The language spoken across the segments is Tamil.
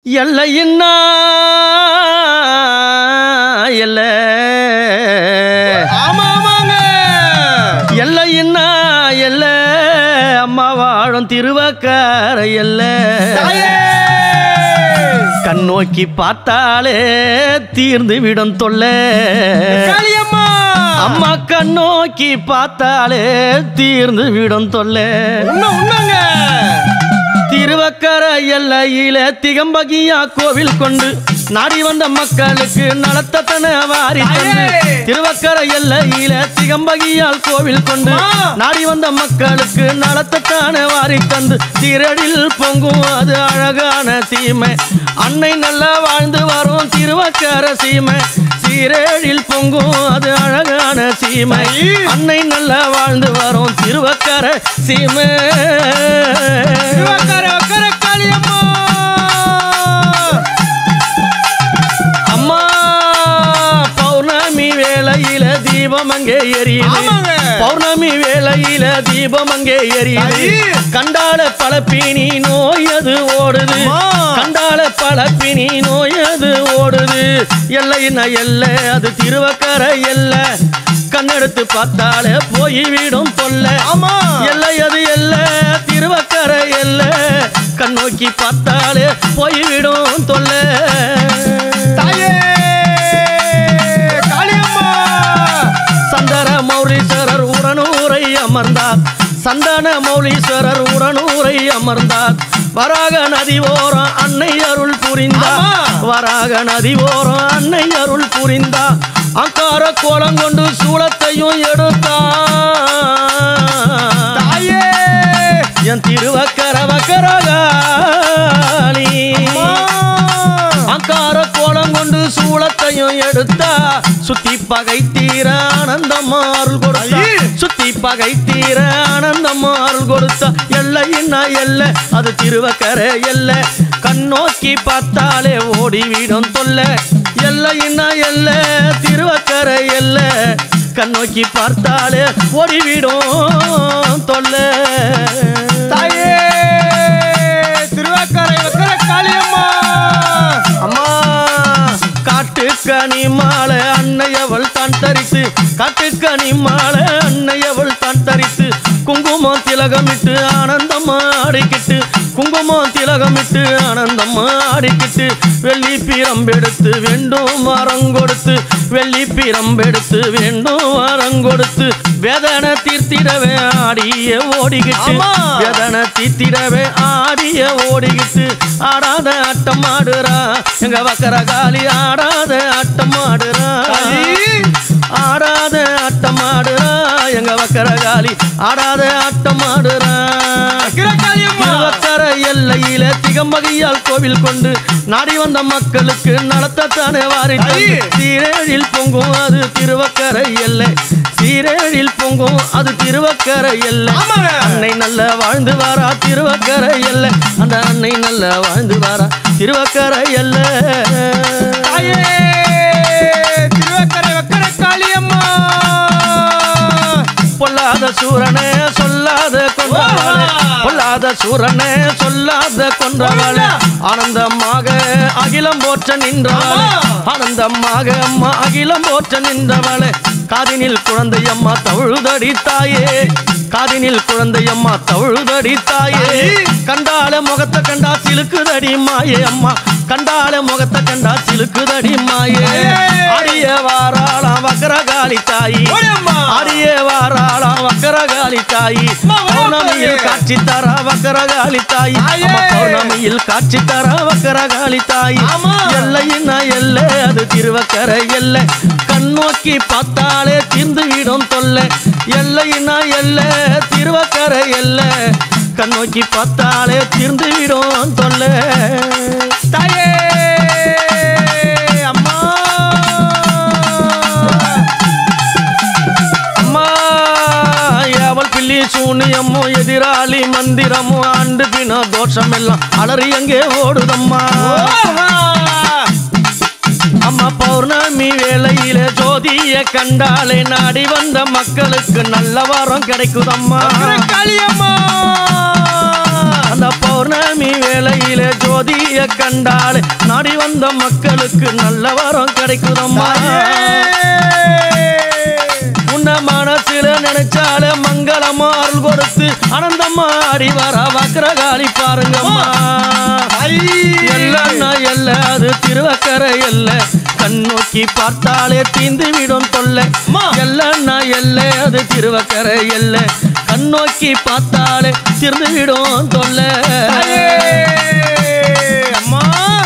எல்லையின்னா எல்ல ஆமா ஆமாங்க எல்லையின்னா எல்ல அம்மா வாழும் திருவக்கார எல்ல தாயே கண் நோக்கி பார்த்தாலே தீர்ந்து விடும் தொல்லை காளியம்மா அம்மா கண் நோக்கி பார்த்தாலே தீர்ந்து விடும் தொல்லை உண்மை உண்மைங்க திருவக்கர எல்லையில திகம்பகியா கோவில் கொண்டு நாடி வந்த மக்களுக்கு நலத்தத்தன வாரி தந்து தாயே! திருவக்கர எல்லையில திகம்பகியால் கோவில் கொண்டு அம்மா! நாடி வந்த மக்களுக்கு நலத்தத்தான வாரி தந்து திரடில் பொங்கும் அது அழகான சீமை அன்னை நல்லா வாழ்ந்து வரும் திருவக்கர சீமை சீரழில் பொங்கும் அது அழகான சீமை தாயே! அன்னை நல்லா வாழ்ந்து வரும் திருவக்கர சீமை திருவாக்கார வக்கர காளியம்மா அம்மா பௌர்ணமி வேளையில தீபம் அங்கே எரியுது ஆமாங்க. பௌர்ணமி வேளையில தீபம் அங்கே எரியுது தாயி. கண்டால பழப்பினி நோய் அது ஓடுது அம்மா. கண்டால பழப்பினி நோய் அது ஓடுது எல்லைன்னா எல்ல அது திருவக்கர எல்ல கண்ணெடுத்து பார்த்தாலே போய் விடும் தொல்லை ஆமா எல்லை அது எல்ல திருவக்கர எல்ல கண் நோக்கி பார்த்தாலே போய்விடும் தொல்லை தாயே காளியம்மா சந்தர மௌலீஸ்வரர் உடனூரை அமர்ந்தார் சந்தன மௌலீஸ்வரர் உடனூரை அமர்ந்தார் வராக நதி ஓரம் அன்னை அருள் புரிந்தார் ஆமா. வராக நதி ஓரம் அன்னை அருள் புரிந்தார் அங்கார கோலம் கொண்டு சூளத்தையும் எடுத்தார் தாயே என் திருவக்கர வக்கரகாளி அம்மா. அங்கார கோலம் கொண்டு சூளத்தையும் எடுத்தா சுத்தி பகை தீர ஆனந்தம்மா அருள் கொடுத்தா ஐயே! சுத்தி பகை தீர ஆனந்தம்மா அருள் கொடுத்தா எல்லைன்னா எல்ல அது திருவக்கர எல்ல கண்ணோக்கி பார்த்தாலே ஓடிவிடும் தொல்ல எல்லைன்னா எல்ல திருவக்கர எல்ல கண்ணோக்கி பார்த்தாலே ஓடிவிடும் தொல்லை தாயே திருவாக்கார வக்கர காளியம்மா அம்மா காட்டுக்கனி மாலை அன்னையவள் தான் தரித்து காட்டுக்கனி மாலை அன்னையவள் தான் தரித்து குங்குமம் திலகமிட்டு ஆனந்தம் ஆடிக்கிட்டு குங்குமம் திலகமிட்டு ஆனந்தம் ஆடிக்கிட்டு வெள்ளி பிரம்பெடுத்து வேண்டும் மரம் கொடுத்து வெள்ளி பிரம்பெடுத்து வேண்டும் மரம் கொடுத்து வேதனை தீர்த்திடவே ஆடிய ஓடிக்கிட்டு ஆமா. வேதனை தீர்த்திடவே ஆடிய ஓடிக்கிட்டு ஆடாத ஆட்டம் ஆடுறா எங்க வக்கர காளி ஆடாத ஆட்டம் ஆடுறா தாயே. ஆடாத ஆட்டம் ஆடுறா எங்க வக்கர காளி ஆடாத ஆட்டம் ஆடுறா வக்கர காளியம்மா திருவக்கர எல்லையில திகம்பகையால் கோவில் கொண்டு நாடி வந்த மக்களுக்கு நடத்தத்தானே வாரி ஐயே! சீரேழில் பொங்கும் அது திருவக்கர எல்லை சீரேழில் பொங்கும் அது திருவக்கர எல்லை ஆமாங்க. அன்னை நல்ல வாழ்ந்து வாரா திருவக்கர எல்லை அந்த அன்னை நல்ல வாழ்ந்து வாரா திருவக்கர எல்லை தாயே திருவாக்கார வக்கர காளியம்மா பொல்லாத சூரனே சொல்லாத கொன்றவளே ஓஹா! பொல்லாத சூரனே சொல்லாத கொன்றவளே ஆனந்தமாக அகிலம் போற்ற நின்றவளே ஆமா! ஆனந்தமாக அம்மா அகிலம் போற்ற நின்றவளே காதினில் குழந்தை அம்மா தழுதடி தாயே காதினில் குழந்தை அம்மா தழுதடி தாயே தாயே! கண்டால முகத்தை கண்டா சிலுக்குதடி மாயே அம்மா கண்டால முகத்தை கண்டா சிலுக்குதடி மாயே தாயே! அடிய வாராளாம் வக்கரகாளி தாயி ஓடியம்மா. அடிய வாராளாம் வக்கரகாளி தாயி அம்மா, ஓடியம்மா. பௌர்ணமியில் காட்சி தர வக்கரகாளி தாயி தாயே! அம்மா, பௌர்ணமியில் காட்சி தர வக்கரகாளி தாயி ஆமா. எல்லையின்னா எல்லை அது திருவக்கர எல்லை கண் நோக்கி பார்த்தாலே தீர்ந்து விடும் தொல்லை எல்லையின்னா எல்லை திருவக்கர எல்லை கண் நோக்கி பார்த்தாலே தீர்ந்து விடும் தொல்லை தாயே அம்மா அம்மா அவள் பில்லி சூனியமோ எதிராளி மந்திரமோ ஆண்டு பின தோஷம் எல்லாம் அலறி அங்கே ஓடுதம்மா ஓஹா! அம்மா பௌர்ணமி வேளையில ஜோதிய கண்டாலே நாடி வந்த மக்களுக்கு நல்ல வாரம் கிடைக்குதம்மா வக்கர காளியம்மா அந்த பௌர்ணமி வேளையில ஜோதிய கண்டாலே நாடி வந்த மக்களுக்கு நல்ல வரம் கிடைக்குதம்மா உன்ன மனசுல நினைச்சாலே மங்களமா அருள் கொடுத்து ஆனந்தமா ஆடி வர வக்ரகாளி பாருங்கம்மா எல்லன்னா எல்ல அது திருவக்கரை எல்ல கண் நோக்கி பார்த்தாலே தீந்து விடும் தொல்லை எல்லன்னா எல்ல அது திருவக்கரை எல்ல கண் நோக்கி பார்த்தாலே தீர்ந்து விடும் தொல்லை அம்மா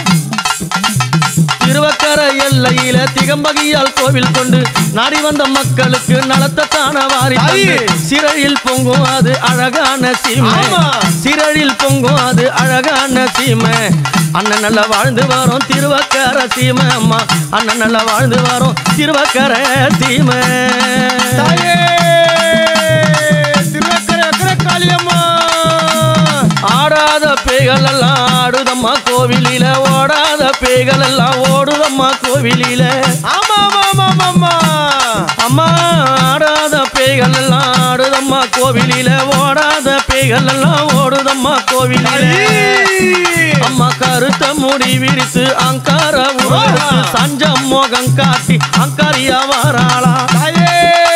திருவக்கரை எல்லையில திகம்பகியால் கோவில் கொண்டு நாடி வந்த மக்களுக்கு நலத்தத்தான வாரி தந்து தாயே. சிறையில் பொங்கும் அது அழகான சீமை ஆமா. சிறையில் பொங்கும் அது அழகான சீமை அண்ணன் நல்லா வாழ்ந்து வரோம் திருவக்கரை சீமை அம்மா அண்ணன் நல்லா வாழ்ந்து வரோம் திருவக்கரை சீமை தாயே திருவக்கரை அக்கறை காளியம்மா ஆடாத பேய்கள் எல்லாம் ஆடுதம்மா கோவிலில ஓடாத பேய்கள் எல்லாம் ஓடுதம்மா கோவிலில ஆமா ஆமா ஆமா ஆமா ஆமா அம்மா ஆடாத பேய்கள் எல்லாம் ஆடுதம்மா கோவிலில ஓடாத பேய்கள் எல்லாம் ஓடுதம்மா கோவிலில அம்மா கருத்த முடி விரித்து அங்கார உருவெடுத்து சஞ்சம் மோகம் காட்டி அங்காரியா வாராளா தாயே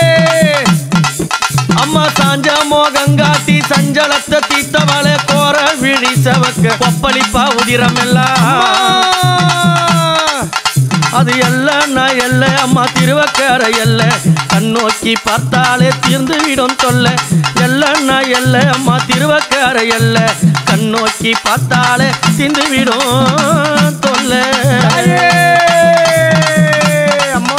அம்மா சாஞ்ச மோகம் காட்டி சஞ்சலத்தை தீத்தவளை கோர விழி சவக்க கொப்பளிப்பா உதிரம் எல்லாம் அது எல்லாம் எல்ல அம்மா திருவக்கரை எல்ல கண் நோக்கி பார்த்தாலே தீர்ந்து விடும் தொல்ல எல்லாம் எல்ல அம்மா திருவக்கரை எல்ல கண் நோக்கி பார்த்தாலே தீர்ந்து விடும் தொல்ல தாயே அம்மா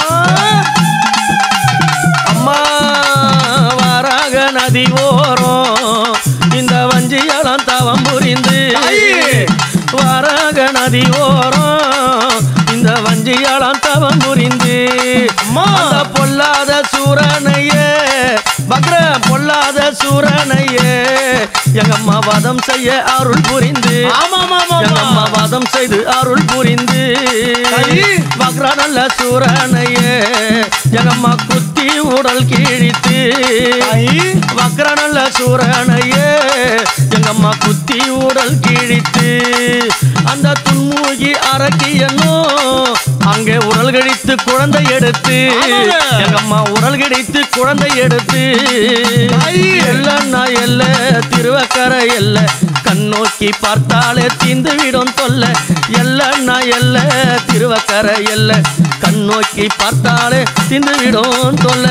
அம்மா வாராக நதி ஓரம் இந்த வஞ்சியலம் தவம் புரிந்து தாயே! வாராக நதி ஓரம் இந்த வஞ்சியலம் தவம் புரிந்து அம்மா! அந்த பொல்லாத சூரனையே பக்ர பொல்லாத சூரனையே எங்கம்மா வதம் செய்ய அருள் புரிந்து ஆமா ஆமா ஆமா எங்கம்மா வதம் செய்து அருள் புரிந்து தாயே! வக்ர நல்ல சூரனையே எங்கம்மா குத்தி உடல் கிழித்து தாயே வக்ர நல்ல சூரனையே எங்கம்மா குத்தி உடல் கிழித்து அந்த துன்மூகி அரக்கியனோ அங்கே உடல் கழித்து குழந்தை எடுத்து ஆமாங்க. எங்கம்மா உடல் கிடைத்து குழந்தை எடுத்து தாயே! எல்லன்னா எல்ல திருவக்கரை எல்ல கண் நோக்கி பார்த்தாலே தீந்து விடும் தொல்ல எல்லன்னா எல்ல திருவக்கரை எல்ல கண் நோக்கி பார்த்தாலே தீந்து விடும் தொல்ல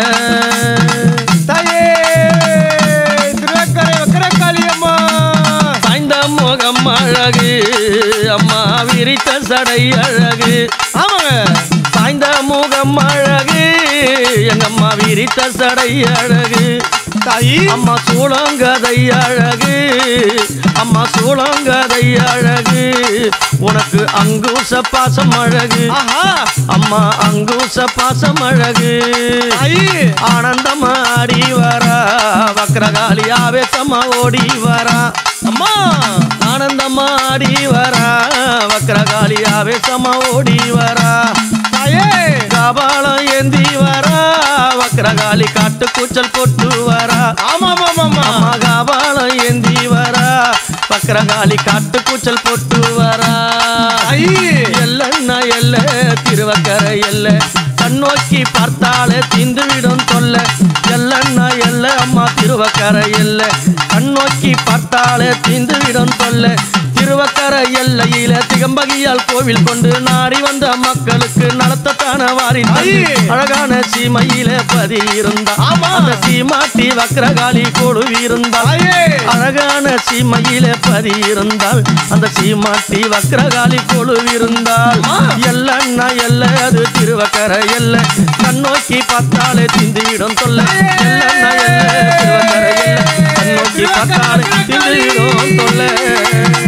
தாயே திருவக்கரை அக்கறை காளியம்மா சாய்ந்த முகம் அழகு அம்மா விரித்த சடை அழகு ஆமாங்க சாய்ந்த முகம் அழகு எங்கம்மா விரித்த சடை அழகு தாயி அம்மா சூளங்கதை அழகு அம்மா சூளங்கதை அழகு உனக்கு அங்குச பாசம் அழகு ஆஹா அம்மா அங்குச பாசம் அழகு தாயி ஆனந்தமா ஆடி வரா வக்ரகாளி ஆவேசமா ஓடி வரா அம்மா ஆனந்தமா ஆடி வரா வக்ரகாளி ஆவேசமா ஓடி வரா தாயே கபாலம் ஏந்தி வரா வக்ரகாளி காட்டு கூச்சல் போட்டு வரா ஆமா ஆமா ஆமா ஆமா அம்மா கபாலம் ஏந்தி வரா வக்ரகாளி காட்டு கூச்சல் போட்டு வரா தாயி எல்லன்னா எல்ல திருவக்கரை எல்ல கண்ணோக்கி பார்த்தாலே தீந்து விடும் தொல்ல எல்லன்னா எல்ல அம்மா திருவக்கரை எல்ல கண்ணோக்கி பார்த்தாலே தீந்து விடும் தொல்ல திருவக்கரை எல்லையில திகம்பகியால் கோவில் கொண்டு நாடி வந்த மக்களுக்கு நடத்தத்தான வாரி ஐயே! அழகான சீமையில பதி இருந்தா ஆமா. அந்த சீமாட்டி வக்ரகாளி கொழுவி இருந்தாள் தாயே அழகான சீமையில பதி இருந்தால் அந்த சீமாட்டி வக்ரகாளி கொழுவிருந்தால் எல்லன்னா எல்ல அது திருவக்கரை எல்ல கண்ணோக்கி பார்த்தாலே திந்திடும் தொல்ல எல்லன்னா எல்ல திருவக்கரை எல்ல கண்ணோக்கி பார்த்தாலே திந்திடும் தொல்ல